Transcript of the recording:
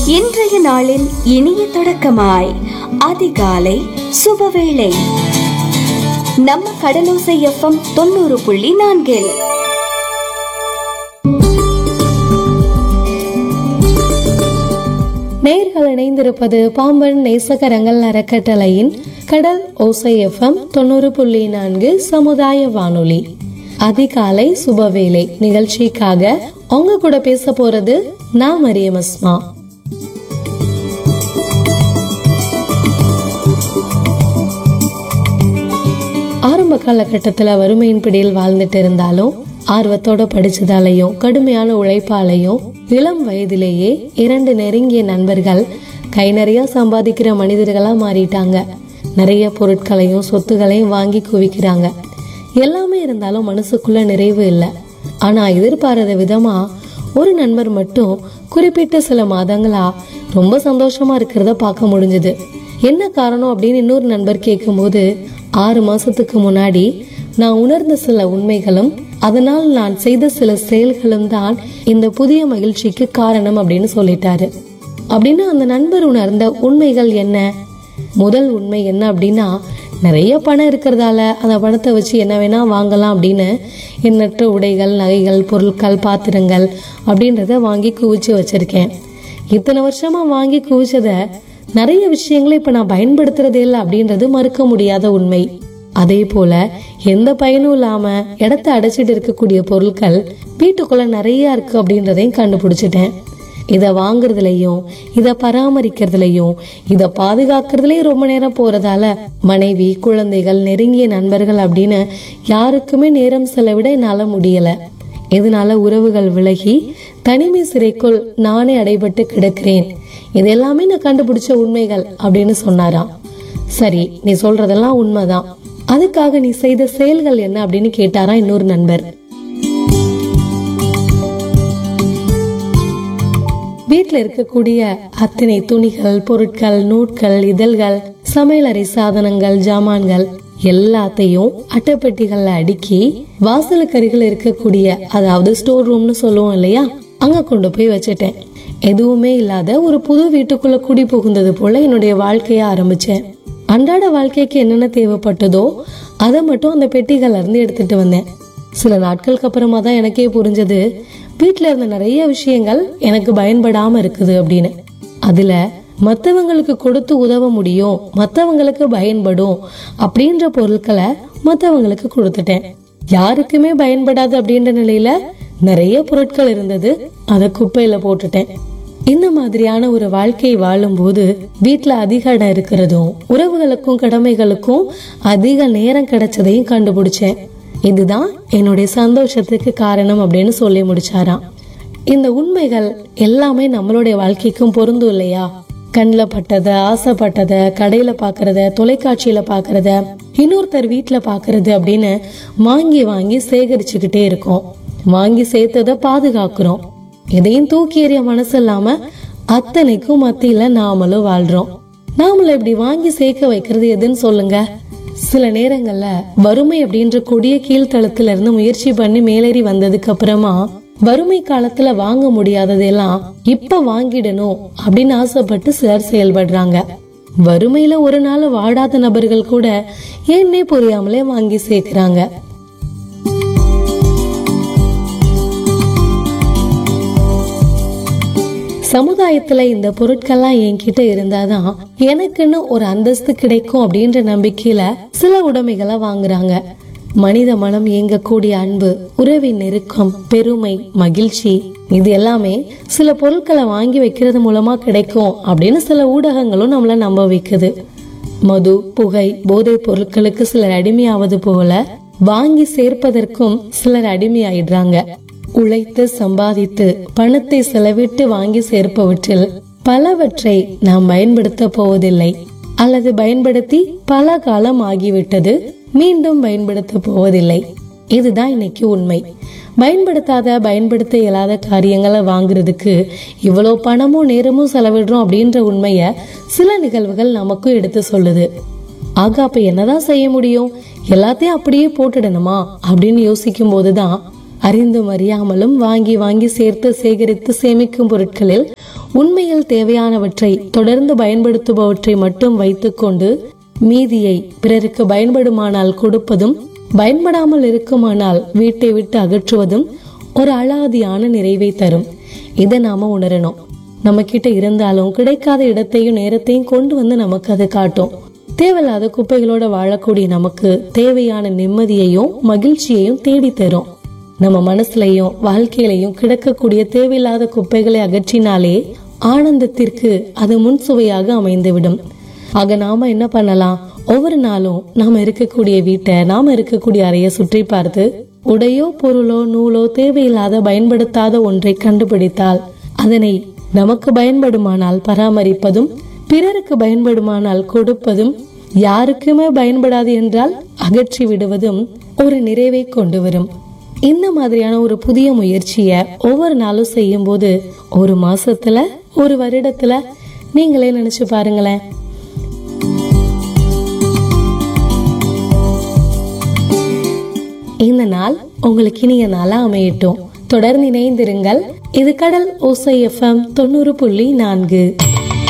இன்றைய நாளின் இனிய தொடக்கமாய் அதிகாலை சுபவேளை நம்ம கடலோசை எஃப்எம் தொண்ணூறு புள்ளி நான்கில் நேர்கள் இணைந்திருப்பது பாம்பன் நேசகரங்கள் அறக்கட்டளையின் கடல் ஓசை எஃப்எம் தொண்ணூறு புள்ளி நான்கு சமுதாய வானொலி அதிகாலை சுபவேளை நிகழ்ச்சிக்காக உங்க கூட பேச போறது நான் மரியம் அஸ்மா ஆரம்ப காலகட்டத்துல வறுமையின் பிடியில் வாழ்ந்துட்டு இருந்தாலும் ஆர்வத்தோட படிச்சதாலையும் கடுமையான உழைப்பாலையும் இளம் வயதிலேயே இரண்டு நெருங்கிய நண்பர்கள் கை நிறைய சம்பாதிக்கிற மனிதர்களா மாறிட்டாங்க நிறைய பொருட்களையும் சொத்துகளையும் வாங்கி குவிக்கிறாங்க எல்லாமே இருந்தாலும் மனசுக்குள்ள நிறைவு இல்லை ஆனா எதிர்பாராத விதமா ஒரு நண்பர் மட்டும் குறிப்பிட்ட சில மாதங்களா ரொம்ப சந்தோஷமா இருக்கிறத பார்க்க முடிஞ்சது என்ன காரணம் அப்படின்னு இன்னொரு நண்பர் கேட்கும்போது ஆறு மாசத்துக்கு முன்னாடி நான் உணர்ந்த சில உண்மைகளும் அதனால் நான் செய்த சில செயல்களும் தான் இந்த புதிய மகிழ்ச்சிக்கு காரணம் அப்படின்னு சொல்லிட்டாரு அப்படின்னு அந்த நண்பர் உணர்ந்த உண்மைகள் என்ன முதல் உண்மை என்ன அப்படின்னா நிறைய பணம் இருக்கிறதால அந்த பணத்தை வச்சு என்ன வேணா வாங்கலாம் அப்படின்னு எண்ணற்ற உடைகள் நகைகள் பொருட்கள் பாத்திரங்கள் அப்படின்றத வாங்கி குவிச்சு வச்சிருக்கேன் இத்தனை வருஷமா வாங்கி குவிச்சத நிறைய விஷயங்களை இப்ப நான் பயன்படுத்துறதே இல்லை அப்படின்றது மறுக்க முடியாத உண்மை அதே போல எந்த பயனும் இல்லாம இடத்த அடைச்சிட்டு இருக்கக்கூடிய பொருட்கள் வீட்டுக்குள்ள நிறைய இருக்கு அப்படின்றதையும் கண்டுபிடிச்சிட்டேன் இதை வாங்குறதுலயும் இதை பராமரிக்கிறதுலயும் இதை பாதுகாக்கிறதுலயும் ரொம்ப நேரம் போறதால மனைவி குழந்தைகள் நெருங்கிய நண்பர்கள் அப்படின்னு யாருக்குமே நேரம் செலவிட என்னால முடியல இதனால உறவுகள் விலகி தனிமை சிறைக்குள் நானே அடைபட்டு கிடக்கிறேன் இது எல்லாமே நான் கண்டுபிடிச்ச உண்மைகள் அப்படின்னு சொன்னாராம் சரி நீ சொல்றதெல்லாம் உண்மைதான் அதுக்காக நீ செய்த செயல்கள் என்ன அப்படின்னு கேட்டாரா இன்னொரு நண்பர் வீட்டில் இருக்கக்கூடிய அத்தனை துணிகள் பொருட்கள் நூட்கள் இதழ்கள் சமையலறை சாதனங்கள் ஜாமான்கள் எல்லாத்தையும் அட்டைப்பெட்டிகள்ல அடுக்கி வாசலுக்கு அருகில் இருக்கக்கூடிய அதாவது ஸ்டோர் ரூம்னு சொல்லுவோம் இல்லையா அங்க கொண்டு போய் வச்சுட்டேன் எதுவுமே இல்லாத ஒரு புது வீட்டுக்குள்ள குடி புகுந்தது போல என்னுடைய வாழ்க்கைய ஆரம்பிச்சேன் அன்றாட வாழ்க்கைக்கு என்னென்ன தேவைப்பட்டதோ அதை மட்டும் அந்த பெட்டிகள்ல இருந்து எடுத்துட்டு வந்தேன் சில நாட்களுக்கு அப்புறமா தான் எனக்கே புரிஞ்சது வீட்ல இருந்த நிறைய விஷயங்கள் எனக்கு பயன்படாம இருக்குது அப்படின்னு அதுல மத்தவங்களுக்கு கொடுத்து உதவ முடியும் மத்தவங்களுக்கு பயன்படும் அப்படின்ற பொருட்களை மத்தவங்களுக்கு கொடுத்துட்டேன் யாருக்குமே பயன்படாது அப்படின்ற நிலையில நிறைய பொருட்கள் இருந்தது அதை குப்பையில போட்டுட்டேன் இந்த மாதிரியான ஒரு வாழ்க்கை வாழும்போது வீட்ல அதிக இடம் இருக்கிறதும் உறவுகளுக்கும் கடமைகளுக்கும் அதிக நேரம் கிடைச்சதையும் கண்டுபிடிச்சேன் இதுதான் என்னுடைய சந்தோஷத்துக்கு காரணம் அப்படின்னு சொல்லி முடிச்சாராம் இந்த உண்மைகள் எல்லாமே நம்மளுடைய வாழ்க்கைக்கும் பொருந்தும் இல்லையா கண்ணில் பட்டத ஆசைப்பட்டத கடையில பாக்குறத தொலைக்காட்சியில பாக்குறத இன்னொருத்தர் வீட்டுல பாக்குறது அப்படின்னு வாங்கி வாங்கி சேகரிச்சுக்கிட்டே இருக்கோம் வாங்கி சேர்த்தத பாதுகாக்கிறோம் எதையும் தூக்கி எறிய மனசு இல்லாம அத்தனைக்கும் மத்தியில நாமளும் வாழ்றோம் நாமள இப்படி வாங்கி சேர்க்க வைக்கிறது எதுன்னு சொல்லுங்க சில நேரங்கள்ல வறுமை அப்படின்ற கொடிய கீழ்த்தளத்துல இருந்து முயற்சி பண்ணி மேலேறி வந்ததுக்கு அப்புறமா வறுமை காலத்துல வாங்க முடியாததெல்லாம் இப்ப வாங்கிடணும் அப்படின்னு ஆசைப்பட்டு சிலர் செயல்படுறாங்க வறுமையில ஒரு நாள் வாடாத நபர்கள் கூட ஏன்னே புரியாமலே வாங்கி சேர்க்கிறாங்க சமுதாயத்துல இந்த பொருட்கள்லாம் என்கிட்ட இருந்தாதான் எனக்குன்னு ஒரு அந்தஸ்து கிடைக்கும் அப்படின்ற நம்பிக்கையில சில உடைமைகளை வாங்குறாங்க மனித மனம் இயங்கக்கூடிய அன்பு உறவின் நெருக்கம் பெருமை மகிழ்ச்சி இது எல்லாமே சில பொருட்களை வாங்கி வைக்கிறது மூலமா கிடைக்கும் அப்படின்னு சில ஊடகங்களும் நம்மள நம்ப வைக்குது மது புகை போதைப் பொருட்களுக்கு சிலர் அடிமையாவது போல வாங்கி சேர்ப்பதற்கும் சிலர் அடிமையாயிடுறாங்க உழைத்து சம்பாதித்து பணத்தை செலவிட்டு வாங்கி சேர்ப்பவற்றில் பலவற்றை நாம் பயன்படுத்த போவதில்லை அல்லது பயன்படுத்தி பல காலம் ஆகிவிட்டது மீண்டும் பயன்படுத்த போவதில்லை இதுதான் இன்னைக்கு உண்மை பயன்படுத்தாத பயன்படுத்த இயலாத காரியங்களை வாங்குறதுக்கு இவ்வளோ பணமும் நேரமும் செலவிடுறோம் அப்படின்ற உண்மைய சில நிகழ்வுகள் நமக்கும் எடுத்து சொல்லுது ஆக அப்ப என்னதான் செய்ய முடியும் எல்லாத்தையும் அப்படியே போட்டுடணுமா அப்படின்னு யோசிக்கும் போதுதான் அறிந்தும் அறியாமலும் வாங்கி வாங்கி சேர்த்து சேகரித்து சேமிக்கும் பொருட்களில் உண்மையில் தேவையானவற்றை தொடர்ந்து பயன்படுத்துபவற்றை மட்டும் வைத்துக்கொண்டு மீதியை பிறருக்கு பயன்படுமானால் கொடுப்பதும் பயன்படாமல் இருக்குமானால் வீட்டை விட்டு அகற்றுவதும் ஒரு அலாதியான நிறைவை தரும் இதை நாம உணரணும் நம்ம கிட்ட இருந்தாலும் கிடைக்காத இடத்தையும் நேரத்தையும் கொண்டு வந்து நமக்கு அது காட்டும் தேவையில்லாத குப்பைகளோட வாழக்கூடிய நமக்கு தேவையான நிம்மதியையும் மகிழ்ச்சியையும் தேடி தரும் நம்ம மனசுலயும் வாழ்க்கையிலையும் கிடக்கக்கூடிய தேவையில்லாத குப்பைகளை அகற்றினாலே ஆனந்தத்திற்கு அது முன் சுவையாக அமைந்துவிடும் ஆக நாம என்ன பண்ணலாம் ஒவ்வொரு நாளும் நாம இருக்கக்கூடிய வீட்டை நாம இருக்கக்கூடிய அறையை சுற்றி பார்த்து உடையோ பொருளோ நூலோ தேவையில்லாத பயன்படுத்தாத ஒன்றை கண்டுபிடித்தால் அதனை நமக்கு பயன்படுமானால் பராமரிப்பதும் பிறருக்கு பயன்படுமானால் கொடுப்பதும் யாருக்குமே பயன்படாது என்றால் அகற்றி விடுவதும் ஒரு நிறைவை கொண்டு வரும் இந்த மாதிரியான ஒரு புதிய முயற்சிய ஒவ்வொரு நாளும் செய்யும் போது ஒரு மாசத்துல ஒரு வருடத்துல நீங்களே நினைச்சு பாருங்களேன் இந்த நாள் உங்களுக்கு இனிய நாளா அமையட்டும் தொடர்ந்து இணைந்திருங்கள் இது கடல் ஓசை எஃப்எம் தொண்ணூறு புள்ளி நான்கு